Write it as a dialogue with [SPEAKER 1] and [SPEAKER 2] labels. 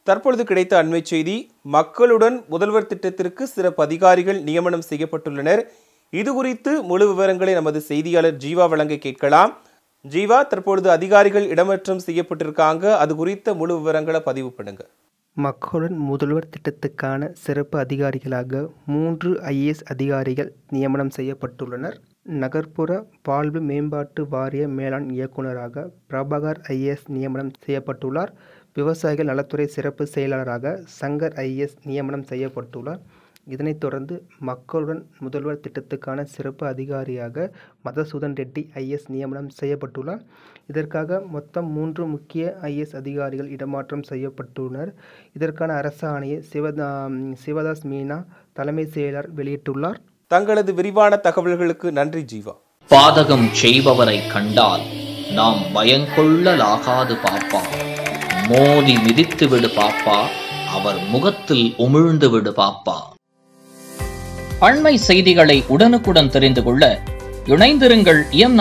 [SPEAKER 1] தற்பொழுது கிடைத்த அண்மை செய்தி மக்களுடன் முதல்வர் திட்டத்திற்கு சிறப்பு அதிகாரிகள் நியமனம் செய்யப்பட்டுள்ளனர் இது குறித்து முழு விவரங்களை நமது செய்தியாளர் ஜீவா வழங்க கேட்கலாம் ஜீவா தற்பொழுது அதிகாரிகள் இடமாற்றம் செய்யப்பட்டிருக்காங்க அது குறித்த முழு விவரங்களை பதிவு பண்ணுங்க
[SPEAKER 2] மக்களுடன் முதல்வர் திட்டத்துக்கான சிறப்பு அதிகாரிகளாக மூன்று ஐஏஎஸ் அதிகாரிகள் நியமனம் செய்யப்பட்டுள்ளனர் நகர்ப்புற வாழ்வு மேம்பாட்டு வாரிய மேலாண் இயக்குநராக பிரபாகர் ஐஏஎஸ் நியமனம் செய்யப்பட்டுள்ளார் விவசாயிகள் நலத்துறை சிறப்பு செயலாளராக சங்கர் ஐஏஎஸ் நியமனம் செய்யப்பட்டுள்ளார் இதனைத் தொடர்ந்து மக்களுடன் முதல்வர் திட்டத்துக்கான சிறப்பு அதிகாரியாக மதசூதன் ரெட்டி ஐஎஸ் நியமனம் செய்யப்பட்டுள்ளார் இதற்காக மொத்தம் மூன்று முக்கிய ஐஎஸ் அதிகாரிகள் இடமாற்றம் செய்யப்பட்டுள்ளனர் இதற்கான அரசாணையை சிவதா சிவதாஸ் மீனா தலைமை செயலர் வெளியிட்டுள்ளார்
[SPEAKER 1] தங்களது விரிவான தகவல்களுக்கு நன்றி ஜீவா
[SPEAKER 3] பாதகம் செய்பவரை கண்டால் நாம் பயங்கொள்ளலாகாது பாப்பா மோதி மிதித்து விடு பாப்பா அவர் முகத்தில் உமிழ்ந்து விடு பாப்பா அண்மை செய்திகளை உடனுக்குடன் தெரிந்து கொள்ள இணைந்திருங்கள் எம்